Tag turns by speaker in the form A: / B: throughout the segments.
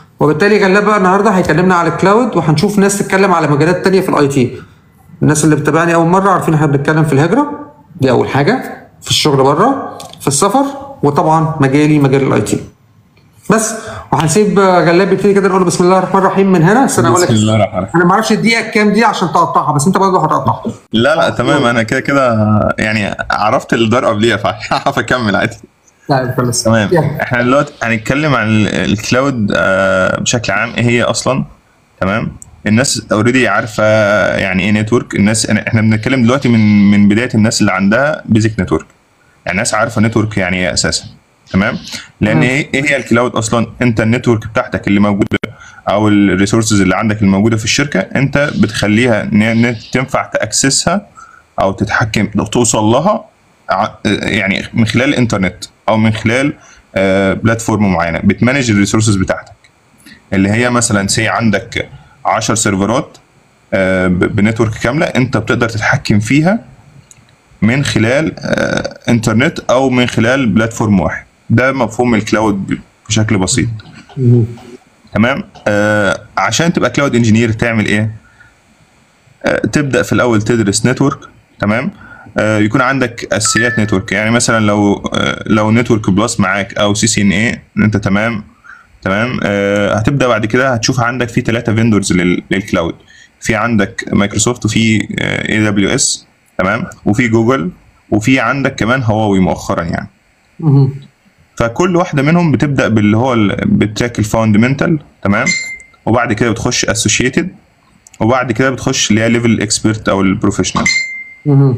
A: وبالتالي غلاب بقى النهارده هيكلمنا على الكلاود وهنشوف ناس تتكلم على مجالات تانية في الاي تي الناس اللي بتتابعني اول مره عارفين احنا بنتكلم في الهجره دي اول حاجه في الشغل بره في السفر وطبعا مجالي مجال الاي تي بس وهنسيب غلاب يبتدي كده نقول بسم الله الرحمن الرحيم من هنا بس انا اقول لك
B: بسم الله الرحمن الرحيم
A: انا ما اعرفش الدقيقه كام دي عشان تقطعها بس انت برضه هتقطعها
B: لا لا تمام انا كده كده يعني عرفت الدار قبليها فهعرف اكمل عادي
A: لا خلاص
B: تمام
A: يلا.
B: احنا دلوقتي هنتكلم عن ال- الكلاود آه، بشكل عام ايه هي اصلا تمام الناس اوريدي عارفه يعني ايه نتورك الناس احنا بنتكلم دلوقتي من من بدايه الناس اللي عندها بيزك نتورك يعني الناس عارفه نتورك يعني ايه اساسا تمام لان
A: مم.
B: ايه إيه هي الكلاود اصلا انت النتورك بتاعتك اللي موجوده او الريسورسز اللي عندك الموجوده في الشركه انت بتخليها ان إن تنفع تاكسسها او تتحكم أو توصل لها ع- يعني من خلال الانترنت او من خلال آه، بلاتفورم معينه بتمانج الريسورسز بتاعتك اللي هي مثلا سي عندك 10 سيرفرات آه، ب- بنتورك كامله انت بتقدر تتحكم فيها من خلال آه، انترنت او من خلال بلاتفورم واحد ده مفهوم الكلاود ب- بشكل بسيط
A: مم.
B: تمام آه عشان تبقى كلاود انجينير تعمل ايه آه تبدا في الاول تدرس نتورك تمام آه يكون عندك اساسيات نتورك يعني مثلا لو آه لو نتورك بلس معاك او سي سي ان اي انت تمام تمام آه هتبدا بعد كده هتشوف عندك في ثلاثه فيندورز للكلاود في عندك مايكروسوفت وفي اي دبليو اس تمام وفي جوجل وفي عندك كمان هواوي مؤخرا يعني
A: مم.
B: فكل واحده منهم بتبدا باللي هو ال- بتراك الفاوندمنتال تمام وبعد كده بتخش اسوشيتد وبعد كده بتخش اللي هي ليفل اكسبرت او البروفيشنال
A: مم.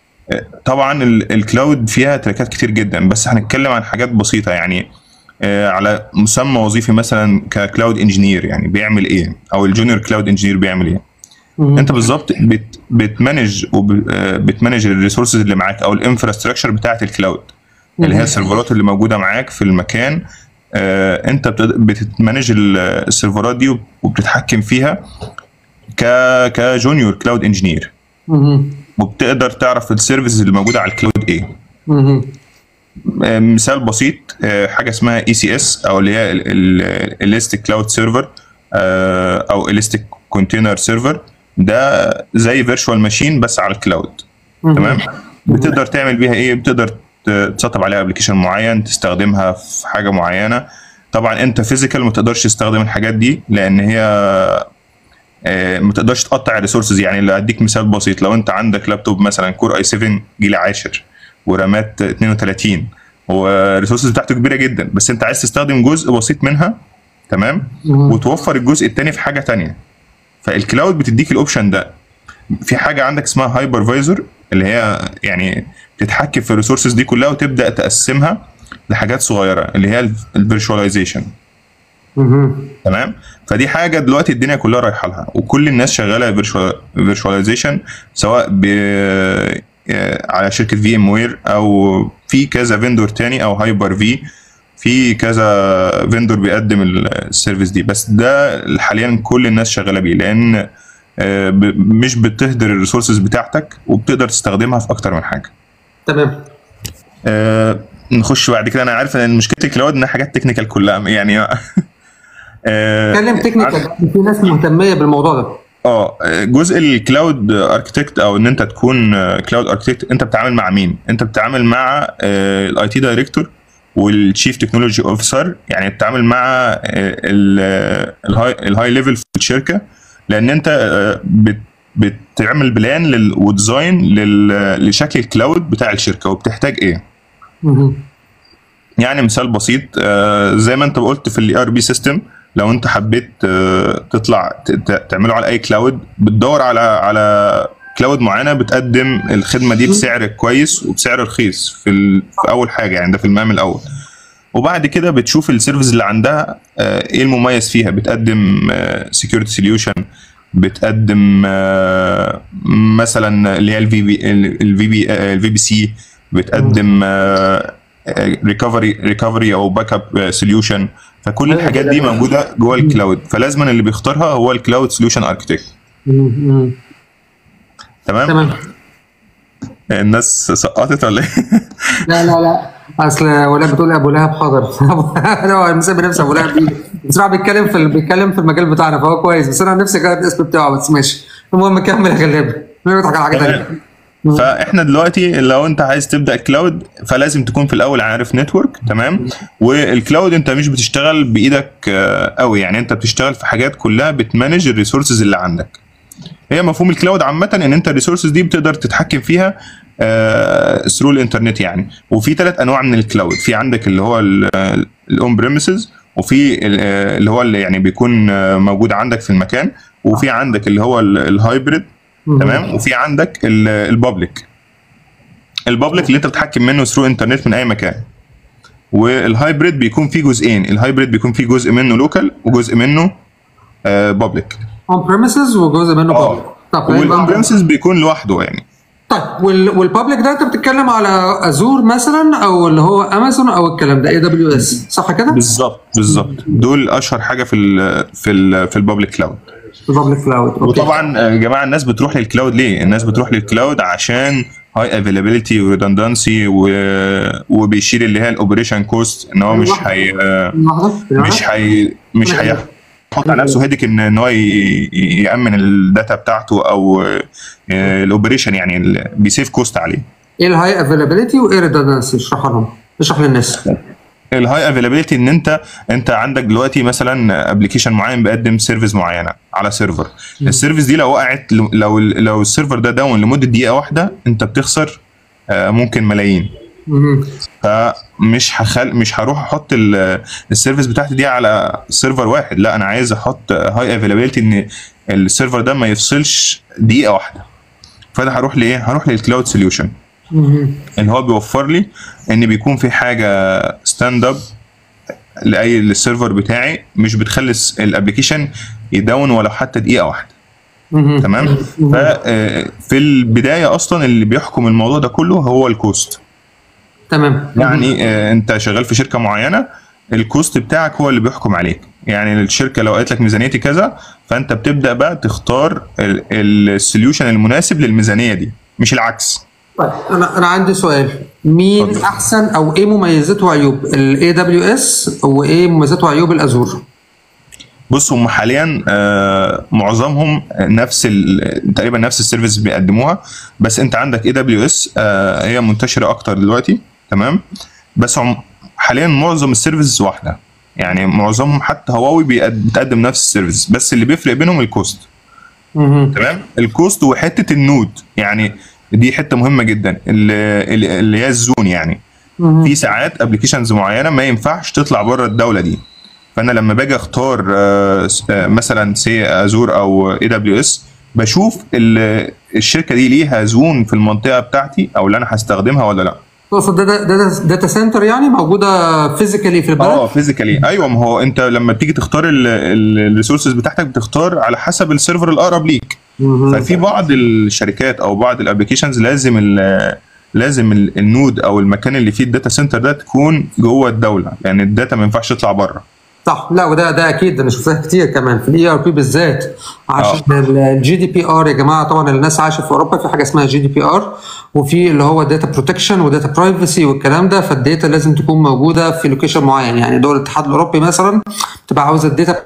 B: طبعا ال- الكلاود فيها تراكات كتير جدا بس هنتكلم عن حاجات بسيطه يعني آه، على مسمى وظيفي مثلا ككلاود انجينير يعني بيعمل ايه او الجونيور كلاود انجينير بيعمل ايه
A: مم.
B: انت بالظبط بت بتمانج وب- آه، بتمانج الريسورسز اللي معاك او الانفراستراكشر بتاعت الكلاود اللي هي
A: مم.
B: السيرفرات اللي موجوده معاك في المكان آه، انت بتد- بتمانج ال- السيرفرات دي وبتتحكم فيها ك كجونيور كلاود انجينير
A: مم.
B: وبتقدر تعرف السيرفيسز اللي موجوده على الكلاود ايه
A: مم.
B: آه، مثال بسيط آه، حاجه اسمها اي سي اس او اللي هي الاستيك كلاود سيرفر او الاستيك كونتينر سيرفر ده زي فيرتشوال ماشين بس على الكلاود
A: مم.
B: تمام بتقدر تعمل بيها ايه بتقدر ت- تسطب عليها ابلكيشن معين تستخدمها في حاجه معينه طبعا انت فيزيكال ما تقدرش تستخدم الحاجات دي لان هي آه، ما تقدرش تقطع الريسورسز يعني اللي اديك مثال بسيط لو انت عندك لابتوب مثلا كور اي 7 جيل عاشر ورامات 32 والريسورسز بتاعته كبيره جدا بس انت عايز تستخدم جزء بسيط منها تمام
A: مم.
B: وتوفر الجزء التاني في حاجه تانية فالكلاود بتديك الاوبشن ده في حاجه عندك اسمها هايبرفايزر اللي هي يعني تتحكم في الريسورسز دي كلها وتبدا تقسمها لحاجات صغيره اللي هي الفيرشواليزيشن
A: مم.
B: تمام فدي حاجه دلوقتي الدنيا كلها رايحه لها وكل الناس شغاله فيرشواليزيشن سواء ب على شركه في ام وير او في كذا فيندور تاني او هايبر في في كذا فيندور بيقدم السيرفيس دي بس ده حاليا كل الناس شغاله بيه لان آه، ب- مش بتهدر الريسورسز بتاعتك وبتقدر تستخدمها في اكتر من حاجه
A: تمام
B: آه، نخش بعد كده انا عارف ان مشكله الكلاود انها حاجات تكنيكال كلها يعني آه،
A: اتكلم تكنيكال في ناس مهتميه بالموضوع ده
B: اه جزء الكلاود اركتكت او ان انت تكون كلاود اركتكت انت بتتعامل مع مين؟ انت بتتعامل مع الاي تي دايركتور والشيف تكنولوجي اوفيسر يعني بتتعامل مع الهاي الهاي ليفل في الشركه لان انت آه، بت بتعمل بلان لل- وديزاين لل- لشكل الكلاود بتاع الشركه وبتحتاج ايه؟
A: مم.
B: يعني مثال بسيط آه، زي ما انت قلت في الاي ار بي سيستم لو انت حبيت آه، تطلع ت- ت- تعمله على اي كلاود بتدور على على كلاود معينه بتقدم الخدمه دي بسعر كويس وبسعر رخيص في, ال... في اول حاجه يعني ده في المقام الاول وبعد كده بتشوف السيرفيس اللي عندها آه، ايه المميز فيها بتقدم سكيورتي سوليوشن بتقدم آه، مثلا اللي هي الفي بي الفي بي الفي بي سي بتقدم ريكفري ريكفري او باك اب سوليوشن فكل الحاجات دي موجوده جوه الكلاود فلازما اللي بيختارها هو الكلاود سوليوشن اركتكت
A: مم. مم.
B: تمام
A: تمام
B: الناس سقطت ولا ايه؟
A: لا لا لا اصل ولا بتقول ابو لهب حاضر هو مسمي نفسه ابو لهب دي بصراحه بيتكلم في بيتكلم في المجال بتاعنا فهو كويس بس انا نفسي اغير الاسم بتاعه بس ماشي المهم كمل يا غلاب نضحك على حاجه ثانيه
B: فاحنا دلوقتي لو انت عايز تبدا كلاود فلازم تكون في الاول عارف نتورك تمام والكلاود انت مش بتشتغل بايدك آه، قوي يعني انت بتشتغل في حاجات كلها بتمانج الريسورسز اللي عندك هي مفهوم الكلاود عامه ان انت الريسورسز دي بتقدر تتحكم فيها ثرو الانترنت يعني وفي ثلاث انواع من الكلاود في عندك اللي هو الاون بريمسز وفي ال- آه، اللي هو اللي يعني بيكون آه، موجود عندك في المكان وفي عندك اللي هو الهايبريد تمام وفي عندك البابليك البابليك اللي انت بتتحكم منه ثرو انترنت من اي مكان والهايبريد بيكون فيه جزئين الهايبريد بيكون فيه جزء منه لوكال وجزء منه بابليك
A: اون بريمسز وجزء منه
B: اه
A: public. طب
B: والاون بريمسز بيكون لوحده يعني
A: طيب وال والبابليك ده انت بتتكلم على ازور مثلا او اللي هو امازون او الكلام ده اي دبليو اس صح كده؟
B: بالظبط بالظبط دول اشهر حاجه في ال في ال في البابليك كلاود
A: البابليك كلاود اوكي
B: وطبعا يا جماعه الناس بتروح للكلاود ليه؟ الناس بتروح للكلاود عشان هاي افيلابيلتي وريدندنسي وبيشيل اللي هي الاوبريشن كوست ان هو مش هي
A: لحظة.
B: مش هي مش هيحط على نفسه هيدك ان ان هو ي- ي- يامن الداتا بتاعته او الاوبريشن يعني ال- بيسيف كوست عليه
A: ايه الهاي افيلابيلتي وايه ريدندنسي اشرحها لهم اشرح للناس
B: الهاي افيلابيلتي ان انت انت عندك دلوقتي مثلا ابلكيشن معين بيقدم سيرفيس معينه على سيرفر السيرفيس دي لو وقعت لو لو السيرفر ده داون لمده دقيقه واحده انت بتخسر آه، ممكن ملايين
A: مهم.
B: فمش هخل مش هروح احط ال- السيرفيس بتاعتي دي على سيرفر واحد لا انا عايز احط هاي افيلابيلتي ان السيرفر ده ما يفصلش دقيقه واحده فانا هروح لايه هروح للكلاود سوليوشن
A: مهم.
B: ان هو بيوفر لي ان بيكون في حاجه ستاند اب لاي للسيرفر بتاعي مش بتخلي الابلكيشن يداون ولو حتى دقيقه واحده
A: مهم.
B: تمام ففي البدايه اصلا اللي بيحكم الموضوع ده كله هو الكوست
A: تمام
B: يعني آه، انت شغال في شركه معينه الكوست بتاعك هو اللي بيحكم عليك يعني الشركه لو قالت لك ميزانيتي كذا فانت بتبدا بقى تختار السوليوشن المناسب للميزانيه دي مش العكس
A: طيب انا انا عندي سؤال مين
B: اتفضل.
A: احسن او ايه مميزات وعيوب الاي دبليو اس وايه مميزات وعيوب الازور
B: بص هم حاليا آه، معظمهم نفس ال- تقريبا نفس السيرفيس بيقدموها بس انت عندك اي دبليو اس هي منتشره اكتر دلوقتي تمام بس هم حاليا معظم السيرفيس واحده يعني معظمهم حتى هواوي بيقد- بتقدم نفس السيرفيس بس اللي بيفرق بينهم الكوست
A: مهم.
B: تمام الكوست وحته النود يعني دي حته مهمه جدا اللي اللي هي الزون يعني
A: مهم.
B: في ساعات ابلكيشنز معينه ما ينفعش تطلع بره الدوله دي فانا لما باجي اختار آه، س- آه، مثلا سي ازور او اي دبليو اس بشوف ال- الشركه دي ليها زون في المنطقه بتاعتي او اللي انا هستخدمها ولا لا
A: تقصد داتا داتا داتا سنتر يعني موجوده فيزيكالي في البلد
B: اه فيزيكالي ايوه ما هو انت لما بتيجي تختار الريسورسز بتاعتك بتختار على حسب السيرفر الاقرب ليك
A: مهم.
B: ففي بعض الشركات او بعض الابلكيشنز لازم ال لازم ال- النود او المكان اللي فيه الداتا سنتر ده تكون جوه الدوله لان يعني الداتا ما ينفعش تطلع بره
A: صح لا وده ده اكيد انا شفتها كتير كمان في الاي ار بي بالذات عشان الجي دي بي ار يا جماعه طبعا الناس عايشه في اوروبا في حاجه اسمها جي دي بي ار وفي اللي هو داتا بروتكشن وداتا برايفسي والكلام ده فالداتا لازم تكون موجوده في لوكيشن معين يعني دول الاتحاد الاوروبي مثلا بتبقى عاوزه الداتا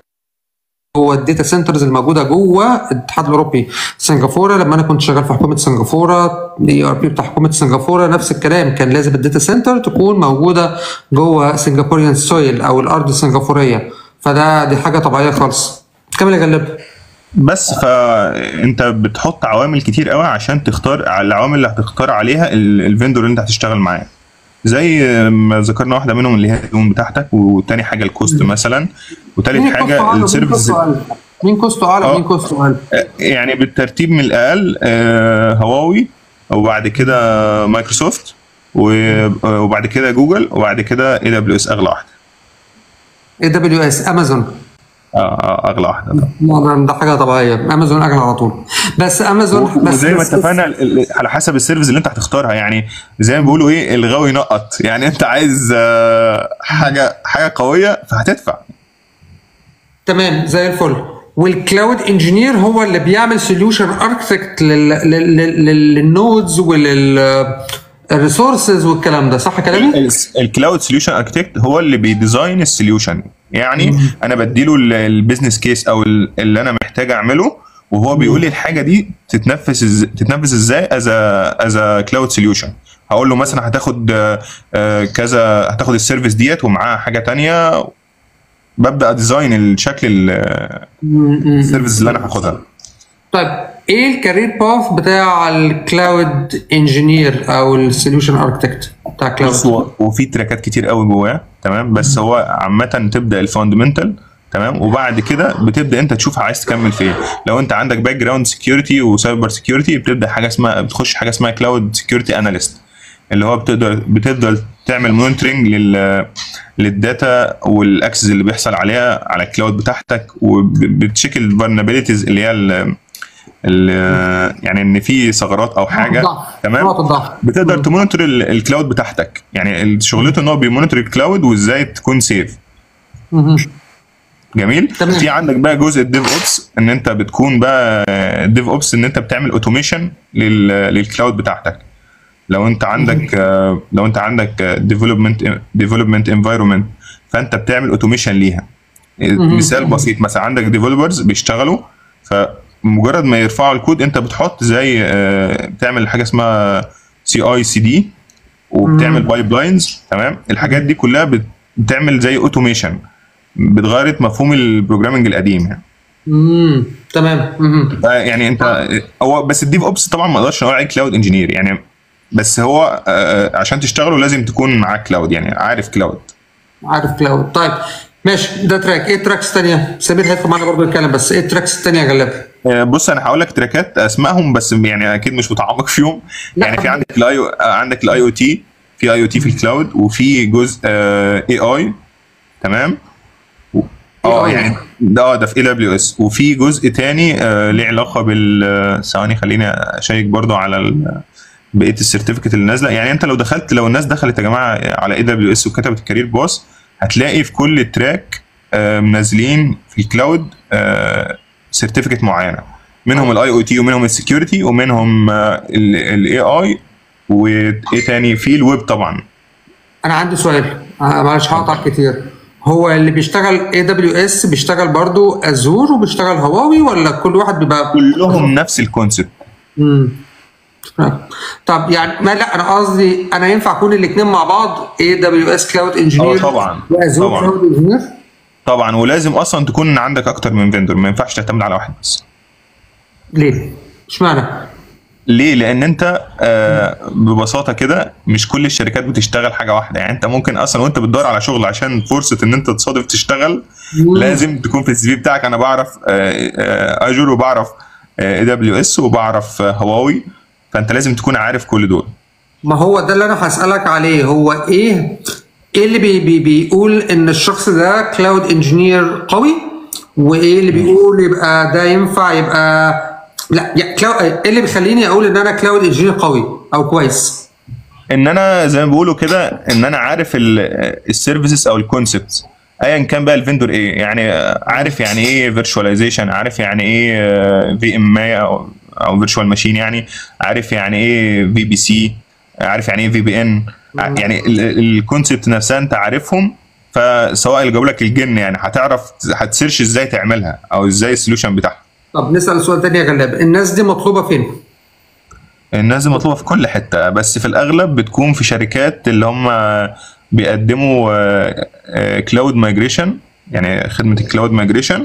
A: هو الداتا سنترز الموجوده جوه الاتحاد الاوروبي سنغافوره لما انا كنت شغال في حكومه سنغافوره الاي ار بي بتاع حكومه سنغافوره نفس الكلام كان لازم الداتا سنتر تكون موجوده جوه سنغافوريان سويل او الارض السنغافوريه فده دي حاجه طبيعيه خالص كمل يا غلب
B: بس فانت بتحط عوامل كتير قوي عشان تختار على العوامل اللي هتختار عليها ال- الفندور اللي انت هتشتغل معاه زي ما ذكرنا واحده منهم اللي هي الزون بتاعتك وتاني حاجه الكوست مثلا وتالت
A: مين كوسته
B: حاجه
A: اعلى ومين
B: السيرفيس
A: كوسته اقل مين كوسته اعلى
B: آه.
A: ومين كوسته اقل
B: يعني بالترتيب من الاقل آه، هواوي وبعد كده مايكروسوفت و- وبعد كده جوجل وبعد كده اي دبليو اس اغلى واحده
A: اي دبليو اس امازون
B: اه اه اغلى واحده طبعا
A: لا، ده- ده حاجه طبيعيه امازون اغلى على طول بس امازون بس
B: وزي ما
A: بس-
B: اتفقنا ال- ال- على حسب السيرفيس اللي انت هتختارها يعني زي ما بيقولوا ايه الغاوي ينقط يعني انت عايز آه، حاجه حاجه قويه فهتدفع
A: تمام زي الفل والكلاود انجينير هو اللي بيعمل سوليوشن اركتكت للنودز وللريسورسز والكلام ده صح كلامي؟
B: الكلاود سوليوشن اركتكت هو اللي بيديزاين السوليوشن يعني انا بديله البيزنس كيس او ال- اللي انا محتاج اعمله وهو بيقول لي الحاجه دي تتنفذ إز- تتنفذ ازاي از از كلاود سوليوشن هقول له مثلا هتاخد آه، آه، كذا هتاخد السيرفيس ديت ومعاها حاجه تانية ببدا ديزاين الشكل ال- السيرفيس اللي انا هاخدها
A: طيب ايه الكارير باث بتاع الكلاود انجينير او السوليوشن اركتكت بتاع
B: بص
A: كلاود؟
B: هو وفي تراكات كتير قوي جواه تمام بس هو عامه تبدا الفاندمنتال تمام وبعد كده بتبدا انت تشوف عايز تكمل في ايه لو انت عندك باك جراوند سكيورتي وسايبر سكيورتي بتبدا حاجه اسمها بتخش حاجه اسمها كلاود سكيورتي اناليست اللي هو بتقدر بتفضل تعمل مونيتورنج لل للداتا والاكسس اللي بيحصل عليها على الكلاود بتاعتك وبتشيك الفولنربيلتيز اللي هي ال- ال- يعني ان في ثغرات او حاجه
A: ضعف.
B: تمام
A: نقط الضعف
B: بتقدر تمونيتور ال- الكلاود بتاعتك يعني شغلته ان هو بيمونيتور الكلاود وازاي تكون سيف
A: مهم.
B: جميل
A: تمام.
B: في عندك بقى جزء الديف اوبس ان انت بتكون بقى ديف اوبس ان انت بتعمل اوتوميشن للكلاود بتاعتك لو انت عندك آه، لو انت عندك ديفلوبمنت ديفلوبمنت انفايرمنت فانت بتعمل اوتوميشن ليها مثال بسيط مثلا عندك ديفلوبرز بيشتغلوا فمجرد ما يرفعوا الكود انت بتحط زي آه، بتعمل حاجه اسمها سي اي سي دي وبتعمل بايب لاينز تمام الحاجات دي كلها بت- بتعمل زي اوتوميشن بتغير مفهوم البروجرامنج القديم يعني
A: مم. تمام مهم.
B: يعني انت هو بس الديف اوبس طبعا ما اقدرش اقول عليه كلاود انجينير يعني بس هو آه، عشان تشتغله لازم تكون معاك كلاود يعني عارف كلاود
A: عارف كلاود طيب ماشي ده تراك ايه تراكس تانية سمير هيدخل معانا برضه يتكلم بس ايه التراكس التانية يا جلاب
B: آه، بص انا هقول لك تراكات اسمائهم بس يعني اكيد مش متعمق فيهم
A: لا.
B: يعني في عندك الاي عندك الاي او تي في اي او تي في الكلاود وفي جزء اي اي تمام و- اه
A: AI.
B: يعني ده اه ده في اي دبليو اس وفي جزء تاني آه ليه علاقه بال ثواني خليني اشيك برضو على ال- بقيه السيرتيفيكت اللي نازله يعني انت لو دخلت لو الناس دخلت يا جماعه على اي دبليو اس وكتبت الكارير باص هتلاقي في كل تراك آه، منزلين في الكلاود سيرتيفيكت معينه منهم الاي او تي ومنهم السكيورتي ومنهم الاي اي وايه تاني في الويب طبعا
A: انا عندي سؤال آه، معلش هقطع كتير هو اللي بيشتغل اي دبليو اس بيشتغل برضه ازور وبيشتغل هواوي ولا كل واحد بيبقى
B: كلهم نفس الكونسيبت
A: مم. طب يعني ما لا انا قصدي انا ينفع اكون الاثنين مع بعض اي دبليو اس كلاود انجينير
B: اه طبعا
A: وازور
B: طبعا
A: كلاود انجينير
B: طبعا ولازم اصلا تكون عندك اكتر من فيندور ما ينفعش تعتمد على واحد بس
A: ليه؟ اشمعنى؟
B: ليه؟ لان انت آه ببساطه كده مش كل الشركات بتشتغل حاجه واحده يعني انت ممكن اصلا وانت بتدور على شغل عشان فرصه ان انت تصادف تشتغل
A: مم.
B: لازم تكون في السي في بتاعك انا بعرف اجور وبعرف اي دبليو اس وبعرف آه، هواوي فانت لازم تكون عارف كل دول
A: ما هو ده اللي انا هسألك عليه هو ايه ايه اللي بي بي بيقول ان الشخص ده كلاود انجينير قوي وايه اللي بيقول يبقى ده ينفع يبقى لا يا كلاود ايه اللي بيخليني اقول ان انا كلاود انجينير قوي او كويس
B: ان انا زي ما بيقولوا كده ان انا عارف السيرفيسز او الكونسبتس ايا كان بقى الفندور ايه يعني عارف يعني ايه فيرتشواليزيشن عارف يعني ايه في ام اي او او فيرتشوال ماشين يعني عارف يعني ايه في بي سي عارف يعني ايه في بي ان يعني الكونسبت نفسها انت عارفهم فسواء اللي جاب لك الجن يعني هتعرف هتسيرش ازاي تعملها او ازاي السوليوشن بتاعها
A: طب نسأل سؤال تاني يا غلاب الناس دي مطلوبة فين؟
B: الناس دي مطلوبه في كل حته بس في الاغلب بتكون في شركات اللي هم بيقدموا كلاود مايجريشن يعني خدمه الكلاود مايجريشن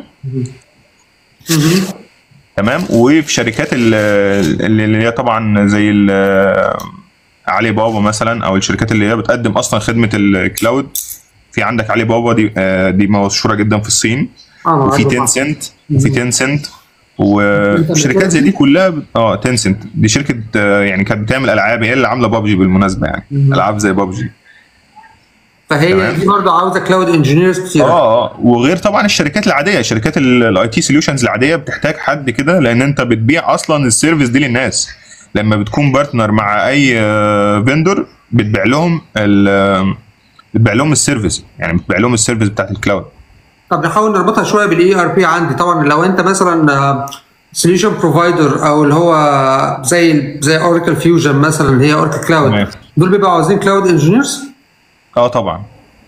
B: تمام وفي شركات ال- اللي اللي هي طبعا زي ال- علي بابا مثلا او الشركات اللي هي بتقدم اصلا خدمه الكلاود في عندك علي بابا دي آه، دي مشهوره جدا في الصين
A: اه
B: وفي
A: عارف
B: تين سنت وفي تين سنت وشركات زي دي كلها ب- اه تين سنت دي شركه آه، يعني كانت بتعمل العاب هي اللي عامله بابجي بالمناسبه يعني العاب زي بابجي
A: فهي
B: تمام.
A: دي برضه عاوزة كلاود انجينيرز كتير
B: اه اه وغير طبعا الشركات العاديه شركات الاي تي سوليوشنز العاديه بتحتاج حد كده لان انت بتبيع اصلا السيرفيس دي للناس لما بتكون بارتنر مع اي فيندور بتبيع لهم ال- بتبيع لهم السيرفيس يعني بتبيع لهم السيرفيس بتاعت الكلاود
A: طب نحاول نربطها شويه بالاي ار بي عندي طبعا لو انت مثلا سوليوشن بروفايدر او اللي هو زي زي اوراكل فيوجن مثلا اللي هي اوراكل كلاود
B: تمام.
A: دول بيبقوا عاوزين كلاود انجينيرز
B: اه طبعا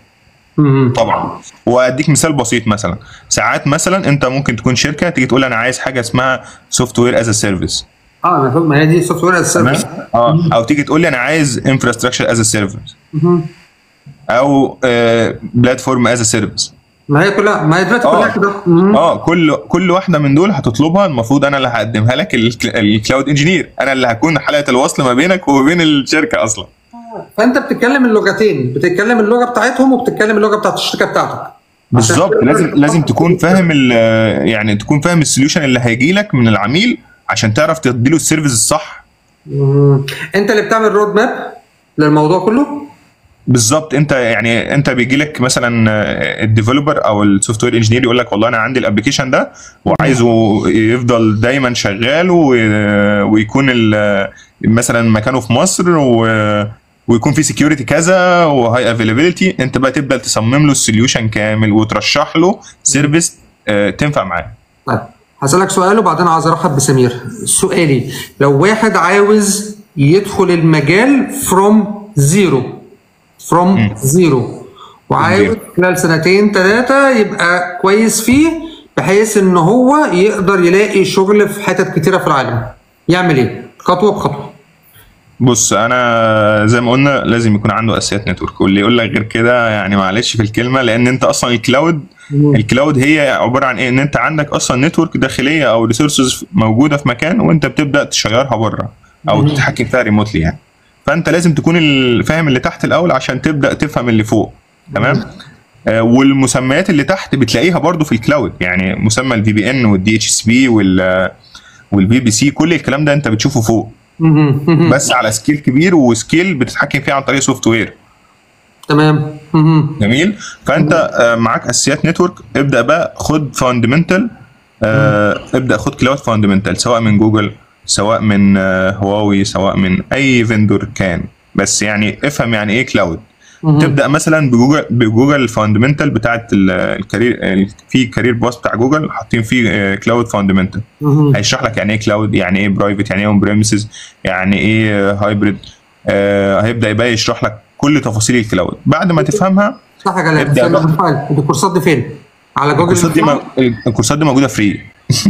B: طبعا واديك مثال بسيط مثلا ساعات مثلا انت ممكن تكون شركه تيجي تقول انا عايز حاجه اسمها سوفت وير از سيرفيس
A: اه ما ما هي دي سوفت وير از
B: تمام
A: سيرفيس
B: اه او تيجي تقول لي انا عايز انفراستراكشر از سيرفيس او بلاتفورم از سيرفيس
A: ما هي كلها ما هي دلوقتي
B: آه.
A: كلها كده مم.
B: اه كل كل واحده من دول هتطلبها المفروض انا اللي هقدمها لك الكلاود انجينير انا اللي هكون حلقه الوصل ما بينك وما بين الشركه اصلا
A: فانت بتتكلم اللغتين بتتكلم اللغه بتاعتهم وبتتكلم اللغه بتاعت الشركه بتاعتك
B: بالظبط لازم لازم تكون فاهم ال- يعني تكون فاهم السوليوشن اللي هيجي لك من العميل عشان تعرف تديله السيرفيس الصح
A: مم. انت اللي بتعمل رود ماب للموضوع كله
B: بالظبط انت يعني انت بيجي لك مثلا الديفلوبر او السوفت وير انجينير يقول لك والله انا عندي الابلكيشن ده وعايزه يفضل دايما شغال و- ويكون ال- مثلا مكانه في مصر و- ويكون في سكيورتي كذا وهاي افيلابيلتي انت بقى تبدا تصمم له السوليوشن كامل وترشح له سيرفيس آه، تنفع معاه
A: طيب هسألك سؤال وبعدين عايز ارحب بسمير سؤالي لو واحد عاوز يدخل المجال from zero from zero وعاوز
B: Zero.
A: خلال سنتين ثلاثة يبقى كويس فيه بحيث ان هو يقدر يلاقي شغل في حتت كتيرة في العالم يعمل ايه؟ خطوة بخطوة
B: بص انا زي ما قلنا لازم يكون عنده اساسيات نتورك واللي يقول لك غير كده يعني معلش في الكلمه لان انت اصلا الكلاود الكلاود هي عباره عن ايه ان انت عندك اصلا نتورك داخليه او ريسورسز موجوده في مكان وانت بتبدا تشيرها بره او تتحكم فيها ريموتلي يعني فانت لازم تكون ال- فاهم اللي تحت الاول عشان تبدا تفهم اللي فوق تمام آه، والمسميات اللي تحت بتلاقيها برضو في الكلاود يعني مسمى الفي بي ان والدي اتش اس بي وال والبي بي سي كل الكلام ده انت بتشوفه فوق
A: مهم. مهم.
B: بس على سكيل كبير وسكيل بتتحكم فيه عن طريق سوفت وير
A: تمام مهم.
B: جميل فانت آه، معاك اساسيات نتورك ابدا بقى خد فاندمنتال ابدا خد كلاود فاندمنتال سواء من جوجل سواء من آه، هواوي سواء من اي فيندور كان بس يعني افهم يعني ايه كلاود
A: مهم.
B: تبدا مثلا بجوجل بجوجل الفاندمنتال بتاعت ال- الكارير ال- في كارير باص بتاع جوجل حاطين فيه كلاود فاندمنتال
A: مهم.
B: هيشرح لك يعني ايه كلاود يعني ايه برايفت يعني ايه اون بريمسز يعني ايه هايبريد هيبدا يبقى يشرح لك كل تفاصيل الكلاود بعد ما تفهمها
A: صح يا جلال
B: ابدأ
A: استنى
B: بقى.
A: بالفعل الكورسات دي فين؟ على جوجل
B: الكورسات دي م- الكورسات دي موجوده فري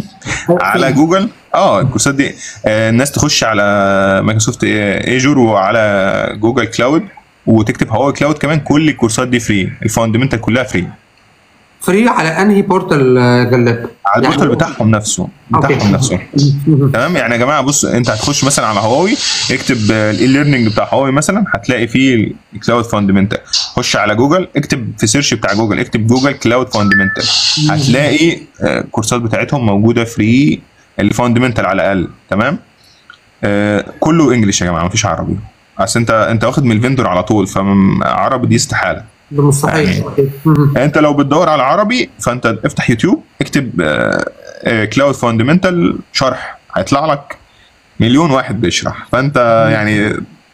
B: على جوجل اه الكورسات دي آه، الناس تخش على مايكروسوفت ايجور وعلى جوجل كلاود وتكتب هواوي كلاود كمان كل الكورسات دي فري الفاندمنتال كلها فري
A: فري على انهي بورتال آه، جلاب؟
B: على
A: يعني-
B: البورتال بتاعهم نفسه
A: أوكي.
B: بتاعهم نفسه
A: مهم.
B: تمام يعني يا جماعه بص انت هتخش مثلا على هواوي اكتب الاي ليرنينج بتاع هواوي مثلا هتلاقي فيه الكلاود فاندمنتال خش على جوجل اكتب في سيرش بتاع جوجل اكتب جوجل كلاود فاندمنتال هتلاقي آه، الكورسات بتاعتهم موجوده فري الفاندمنتال على الاقل تمام آه، كله انجلش يا جماعه مفيش عربي اصل انت انت واخد من الفندور على طول فعربي دي استحاله
A: ده مستحيل
B: يعني-
A: أوكي. مهم.
B: انت لو بتدور على عربي فانت افتح يوتيوب اكتب كلاود فاندمنتال شرح هيطلع لك مليون واحد بيشرح فانت يعني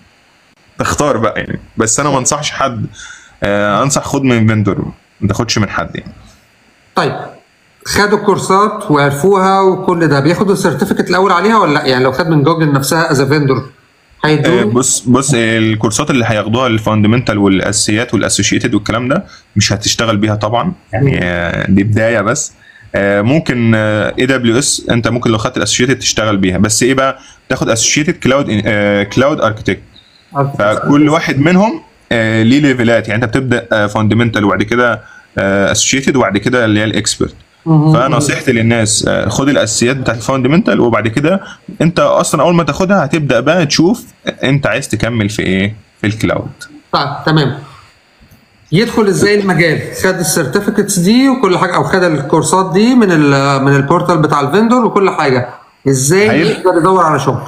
B: تختار بقى يعني بس انا ما انصحش حد آه، انصح خد من فيندور ما تاخدش من حد يعني
A: طيب خدوا الكورسات وعرفوها وكل ده بياخدوا السيرتيفيكت الاول عليها ولا لا؟ يعني لو خد من جوجل نفسها از فيندور
B: آه،
A: هيدوا
B: بص بص الكورسات اللي هياخدوها الفاندمنتال والاساسيات والاسوشيتد والكلام ده مش هتشتغل بيها طبعا يعني آه، دي بدايه بس آه، ممكن اي دبليو اس انت ممكن لو خدت الاسوشيتد تشتغل بيها بس ايه بقى تاخد اسوشيتد كلاود كلاود اركتكت فكل واحد منهم آه، ليه ليفلات يعني انت بتبدا فاندمنتال وبعد كده اسوشيتد وبعد كده اللي هي الاكسبرت فنصيحتي للناس آه، خد الاساسيات بتاعت الفاندمنتال وبعد كده انت اصلا اول ما تاخدها هتبدا بقى تشوف انت عايز تكمل في ايه في الكلاود
A: طيب تمام يدخل ازاي المجال خد السيرتيفيكتس دي وكل حاجه او خد الكورسات دي من ال من البورتال بتاع الفندور وكل حاجه ازاي
B: هيب-
A: يقدر يدور على شغل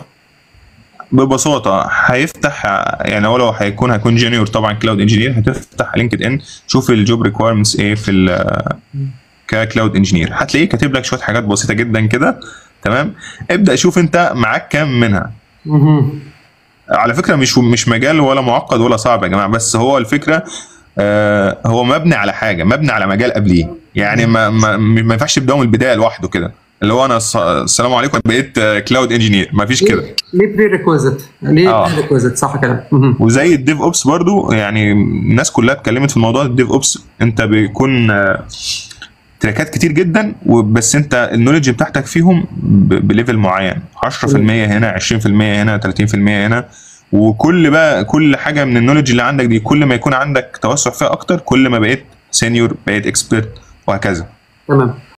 B: ببساطه هيفتح يعني هو لو هيكون هيكون جونيور طبعا كلاود انجينير هتفتح لينكد ان شوف الجوب ريكويرمنتس ايه في ال ككلاود انجينير هتلاقيه كاتب لك شويه حاجات بسيطه جدا كده تمام ابدا شوف انت معاك كام منها
A: مهم.
B: على فكره مش مش مجال ولا معقد ولا صعب يا جماعه بس هو الفكره آه هو مبني على حاجه مبني على مجال قبليه يعني ما ما, ما ينفعش تبداوا من البدايه لوحده كده اللي هو انا الس- السلام عليكم بقيت كلاود انجينير ما فيش كده
A: ليه بري ريكويزيت ليه
B: آه.
A: بري ريكويزيت صح كده مهم.
B: وزي الديف اوبس برضو يعني الناس كلها اتكلمت في الموضوع الديف اوبس انت بيكون آه، تراكات كتير جدا وبس انت النولج بتاعتك فيهم ب- بليفل معين 10% هنا 20% هنا 30% هنا وكل بقى كل حاجه من النولج اللي عندك دي كل ما يكون عندك توسع فيها اكتر كل ما بقيت سينيور بقيت اكسبرت وهكذا
A: تمام